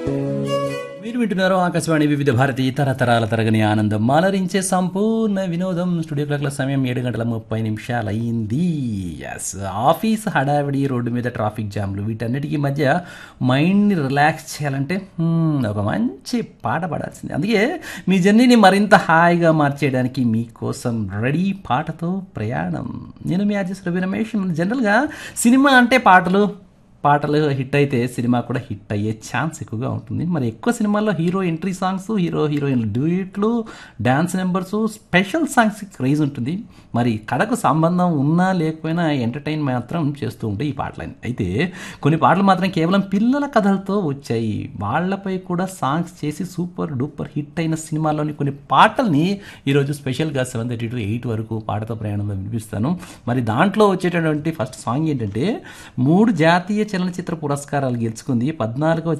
మీరు వింటున్నారు ఆకాశవాణి వివిధ భారతి తరతరాల తరగని ఆనందం మాలరించే సంపూర్ణ వినోదం స్టూడియో క్లాక్ల సమయం ఏడు గంటల ముప్పై నిమిషాలు అయింది ఎస్ ఆఫీస్ హడావిడి రోడ్డు మీద ట్రాఫిక్ జామ్లు వీటన్నిటికీ మధ్య మైండ్ని రిలాక్స్ చేయాలంటే hmm, ఒక మంచి పాట పాడాల్సింది అందుకే మీ జర్నీని మరింత హాయిగా మార్చేయడానికి మీకోసం రెడీ పాటతో ప్రయాణం నేను మీ అర్జస్ రవి రమేష్ జనరల్గా సినిమా అంటే పాటలు పాటలు హిట్ అయితే సినిమా కూడా హిట్ అయ్యే ఛాన్స్ ఎక్కువగా ఉంటుంది మరి ఎక్కువ సినిమాల్లో hero entry songs hero heroine డ్యూయిట్లు dance numbers special songs craze ఉంటుంది మరి కథకు సంబంధం ఉన్నా లేకపోయినా ఎంటర్టైన్ మాత్రం చేస్తూ ఉంటాయి ఈ పాటలని అయితే కొన్ని పాటలు మాత్రం కేవలం పిల్లల కథలతో వచ్చాయి వాళ్ళపై కూడా సాంగ్స్ చేసి సూపర్ డూపర్ హిట్ అయిన సినిమాలోని కొన్ని పాటల్ని ఈరోజు స్పెషల్గా సెవెన్ థర్టీ టు ఎయిట్ వరకు పాటతో ప్రయాణంలో వినిపిస్తాను మరి దాంట్లో వచ్చేటటువంటి ఫస్ట్ సాంగ్ ఏంటంటే మూడు జాతీయ చలనచిత్ర పురస్కారాలు గెలుచుకుంది పద్నాలుగో